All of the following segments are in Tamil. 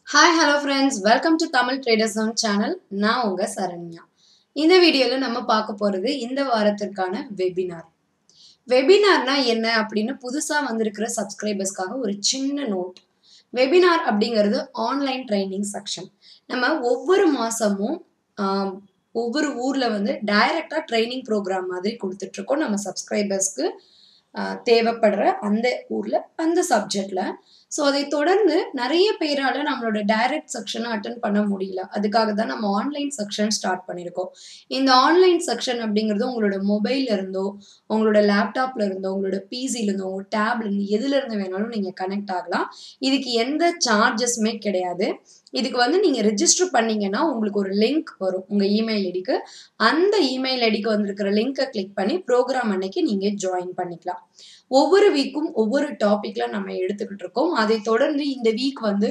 hi hello friends welcome to Tamil traders on channel நான் உங்கள் சரண்யா இந்த வீடியோவில் நம்ம பார்க்க போகிறது இந்த வாரத்திற்கான வெபினார் வெபினார்னா என்ன அப்படின்னு புதுசாக வந்திருக்கிற சப்ஸ்கிரைபர்ஸ்க்காக ஒரு சின்ன நோட் வெபினார் அப்படிங்கிறது ஆன்லைன் ட்ரைனிங் செக்ஷன் நம்ம ஒவ்வொரு மாதமும் ஒவ்வொரு ஊரில் வந்து டைரெக்டாக ட்ரைனிங் ப்ரோக்ராம் மாதிரி கொடுத்துட்ருக்கோம் நம்ம சப்ஸ்கிரைபர்ஸ்க்கு தேவைப்படுற அந்த ஊரில் அந்த சப்ஜெக்டில் ஸோ அதை தொடர்ந்து நிறைய பேரால் நம்மளோட டைரக்ட் செக்ஷனை அட்டன் பண்ண முடியல அதுக்காக தான் நம்ம ஆன்லைன் செக்ஷன் ஸ்டார்ட் பண்ணியிருக்கோம் இந்த ஆன்லைன் செக்ஷன் அப்படிங்கிறது உங்களோட மொபைல்ல இருந்தோ உங்களோட லேப்டாப்ல இருந்தோ உங்களோட பிசில இருந்தோ உங்க டேப்ல இருந்து எதுல இருந்து வேணாலும் நீங்க கனெக்ட் ஆகலாம் இதுக்கு எந்த சார்ஜஸுமே கிடையாது இதுக்கு வந்து நீங்க ரெஜிஸ்டர் பண்ணீங்கன்னா உங்களுக்கு ஒரு லிங்க் வரும் உங்க இமெயில் ஐடிக்கு அந்த இமெயில் ஐடிக்கு வந்திருக்கிற லிங்கை கிளிக் பண்ணி ப்ரோக்ராம் அன்னைக்கு நீங்க ஜாயின் பண்ணிக்கலாம் ஒவ்வொரு வீக்கும் ஒவ்வொரு டாபிக்ல நம்ம எடுத்துக்கிட்டு இருக்கோம் அதை தொடர்ந்து இந்த வீக் வந்து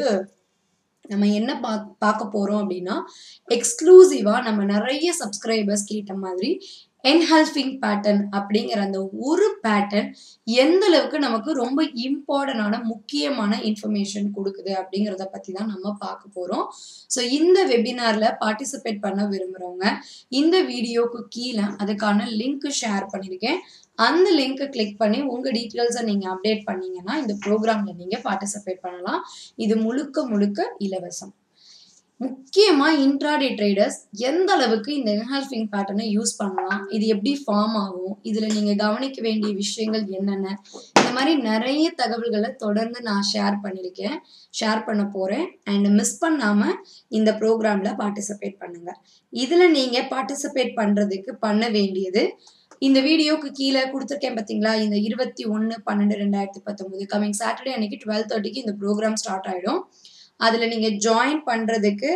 நம்ம என்ன பா பார்க்க போறோம் அப்படின்னா எக்ஸ்க்ளூசிவா நம்ம நிறைய சப்ஸ்கிரைபர்ஸ் கேட்ட மாதிரி என்ஹெல்பிங் பேட்டர்ன் அப்படிங்கிற அந்த ஒரு பேட்டர்ன் எந்த அளவுக்கு நமக்கு ரொம்ப இம்பார்ட்டண்டான முக்கியமான இன்ஃபர்மேஷன் கொடுக்குது அப்படிங்கிறத பற்றி தான் நம்ம பார்க்க போகிறோம் ஸோ இந்த வெபினாரில் பார்ட்டிசிபேட் பண்ண விரும்புகிறவங்க இந்த வீடியோக்கு கீழே அதுக்கான லிங்க் ஷேர் பண்ணியிருக்கேன் அந்த லிங்க்கை கிளிக் பண்ணி உங்கள் டீட்டெயில்ஸை நீங்கள் அப்டேட் பண்ணீங்கன்னா இந்த ப்ரோக்ராமில் நீங்கள் பார்ட்டிசிபேட் பண்ணலாம் இது முழுக்க முழுக்க இலவசம் முக்கியமாக இன்ட்ராடே ட்ரேடர்ஸ் எந்த அளவுக்கு இந்த என்ஹால்ஃபிங் பேட்டர்னை யூஸ் பண்ணலாம் இது எப்படி ஃபார்ம் ஆகும் இதில் நீங்கள் கவனிக்க வேண்டிய விஷயங்கள் என்னென்ன இந்த மாதிரி நிறைய தகவல்களை தொடர்ந்து நான் ஷேர் பண்ணியிருக்கேன் ஷேர் பண்ண போகிறேன் அண்ட் மிஸ் பண்ணாமல் இந்த ப்ரோக்ராமில் பார்ட்டிசிபேட் பண்ணுங்கள் இதில் நீங்கள் பார்ட்டிசிபேட் பண்ணுறதுக்கு பண்ண வேண்டியது இந்த வீடியோக்கு கீழே கொடுத்துருக்கேன் பார்த்தீங்களா இந்த இருபத்தி ஒன்று பன்னெண்டு ரெண்டாயிரத்தி பத்தொம்போது கமிங் சாட்டர்டே அன்னைக்கு டுவெல் தேர்ட்டிக்கு இந்த ப்ரோக்ராம் ஸ்டார்ட் ஆகிடும் அதில் நீங்கள் ஜாயின் பண்ணுறதுக்கு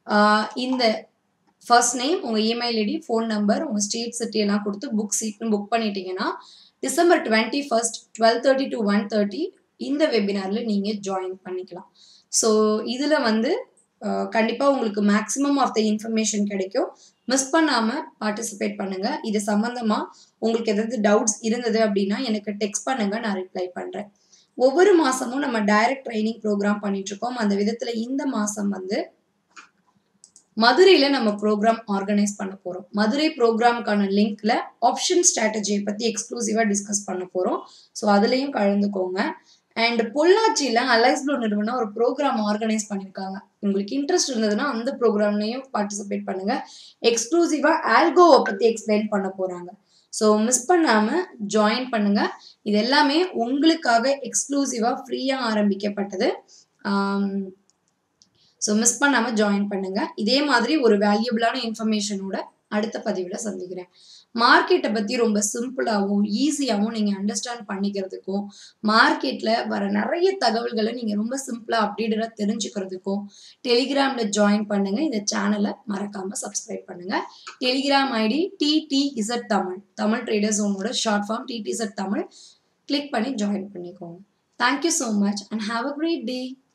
இந்த ஃபர்ஸ்ட் நேம் உங்கள் இமெயில் ஐடி ஃபோன் நம்பர் உங்கள் ஸ்டேட் சிட்டி எல்லாம் கொடுத்து புக் சீட்னு புக் பண்ணிட்டீங்கன்னா December twenty first twelve thirty to one thirty இந்த வெபினாரில் நீங்கள் ஜாயின் பண்ணிக்கலாம் ஸோ இதில் வந்து கண்டிப்பாக உங்களுக்கு மேக்ஸிமம் ஆஃப் த இன்ஃபர்மேஷன் கிடைக்கும் மிஸ் பண்ணாமல் பார்ட்டிசிபேட் பண்ணுங்கள் இது சம்மந்தமாக உங்களுக்கு எதாவது டவுட்ஸ் இருந்தது அப்படின்னா எனக்கு டெக்ஸ்ட் பண்ணுங்கள் நான் ரிப்ளை பண்ணுறேன் ஒவ்வொரு மாசமும் நம்ம டைரக்ட் ட்ரைனிங் ப்ரோக்ராம் பண்ணிட்டு இருக்கோம் அந்த விதத்துல இந்த மாசம் வந்து மதுரையில நம்ம ப்ரோக்ராம் ஆர்கனைஸ் பண்ண போறோம் மதுரை ப்ரோக்ராம்க்கான லிங்க்ல ஆப்ஷன் ஸ்ட்ராட்டஜியை பத்தி எக்ஸ்க்ளூசிவா டிஸ்கஸ் பண்ண போறோம் ஸோ அதுலயும் கலந்துக்கோங்க அண்ட் பொள்ளாச்சியில அலைஸ் ப்ளூ நிறுவனம் ஒரு ப்ரோக்ராம் ஆர்கனைஸ் பண்ணியிருக்காங்க உங்களுக்கு இன்ட்ரெஸ்ட் இருந்ததுன்னா அந்த ப்ரோக்ராம்லையும் பார்ட்டிசிபேட் பண்ணுங்க எக்ஸ்க்ளூசிவா ஆல்கோவை பத்தி எக்ஸ்பிளைன் பண்ண போறாங்க ஸோ மிஸ் பண்ணாமல் ஜாயின் பண்ணுங்க இது எல்லாமே உங்களுக்காக எக்ஸ்க்ளூசிவாக ஃப்ரீயாக ஆரம்பிக்கப்பட்டது ஸோ மிஸ் பண்ணாமல் ஜாயின் பண்ணுங்க இதே மாதிரி ஒரு வேல்யூபிளான இன்ஃபர்மேஷனோட அடுத்த பதிவில் சந்திக்கிறேன் மார்க்கெட்டை பற்றி ரொம்ப சிம்பிளாகவும் ஈஸியாகவும் நீங்கள் அண்டர்ஸ்டாண்ட் பண்ணிக்கிறதுக்கும் மார்க்கெட்டில் வர நிறைய தகவல்களை நீங்கள் ரொம்ப சிம்பிளாக அப்டேட்டடாக தெரிஞ்சுக்கிறதுக்கும் டெலிகிராமில் ஜாயின் பண்ணுங்கள் இந்த சேனலை மறக்காமல் சப்ஸ்கிரைப் பண்ணுங்கள் Telegram ID TT Z Tamil Tamil traders உங்களோட short form TT Z Tamil click பண்ணி ஜாயின் பண்ணிக்கோங்க thank you so much and have a great day